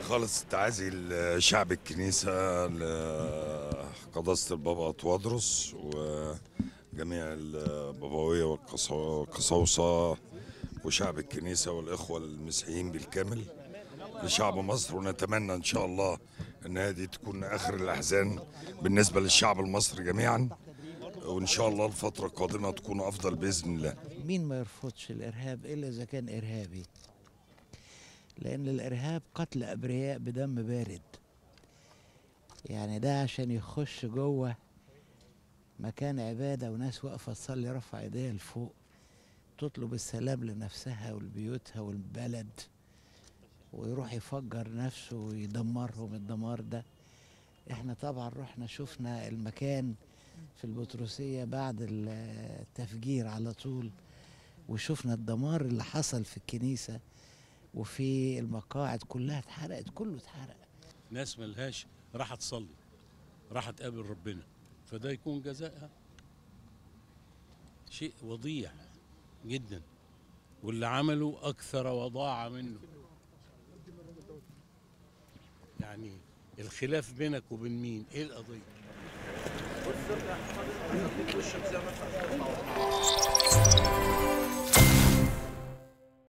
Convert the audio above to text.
خالص تعازي لشعب الكنيسة لقداسة البابا توادرس وجميع البابوية والقصا- والقساوسة وشعب الكنيسة والإخوة المسيحيين بالكامل لشعب مصر ونتمنى إن شاء الله أن هذه تكون آخر الأحزان بالنسبة للشعب المصري جميعا وإن شاء الله الفترة القادمة تكون أفضل بإذن الله مين ما يرفضش الارهاب الا اذا كان ارهابي لان الارهاب قتل ابرياء بدم بارد يعني ده عشان يخش جوه مكان عباده وناس واقفه تصلي رفع ايديها لفوق تطلب السلام لنفسها ولبيوتها والبلد ويروح يفجر نفسه ويدمرهم الدمار ده احنا طبعا رحنا شفنا المكان في البطرسية بعد التفجير على طول وشفنا الدمار اللي حصل في الكنيسة وفي المقاعد كلها اتحرقت كله اتحرق ناس ملهاش راح تصلي راح تقابل ربنا فده يكون جزائها شيء وضيع جدا واللي عمله اكثر وضاع منه يعني الخلاف بينك وبين مين ايه القضيه وشك زي ما